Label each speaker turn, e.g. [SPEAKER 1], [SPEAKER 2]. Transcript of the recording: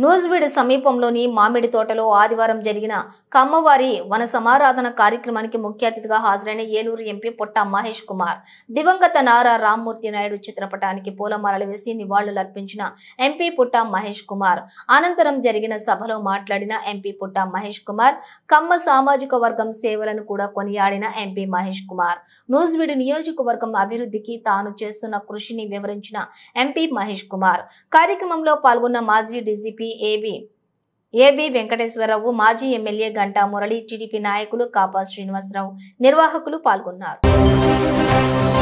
[SPEAKER 1] నూజివీడ్ సమీపంలోని మామిడి తోటలో ఆదివారం జరిగిన కమ్మవారి వన సమారాధన కార్యక్రమానికి ముఖ్య అతిథిగా హాజరైన ఏలూరు ఎంపీ పొట్ట మహేష్ కుమార్ దివంగత నారా రామ్మూర్తి నాయుడు చిత్రపటానికి పూలమాలలు వేసి నివాళులర్పించిన ఎంపీ పుట్ట మహేష్ కుమార్ అనంతరం జరిగిన సభలో మాట్లాడిన ఎంపీ పుట్ట మహేష్ కుమార్ కమ్మ సామాజిక వర్గం సేవలను కూడా కొనియాడిన ఎంపీ మహేష్ కుమార్ నూజివీడు నియోజకవర్గం అభివృద్ధికి తాను చేస్తున్న కృషిని వివరించిన ఎంపీ మహేష్ కుమార్ కార్యక్రమంలో పాల్గొన్న మాజీ డీజీపీ ఏబి ఏబి వెంకటేశ్వరరావు మాజీ ఎమ్మెల్యే గంటా మురళి టీడీపీ నాయకులు కాపా శ్రీనివాసరావు నిర్వాహకులు పాల్గొన్నారు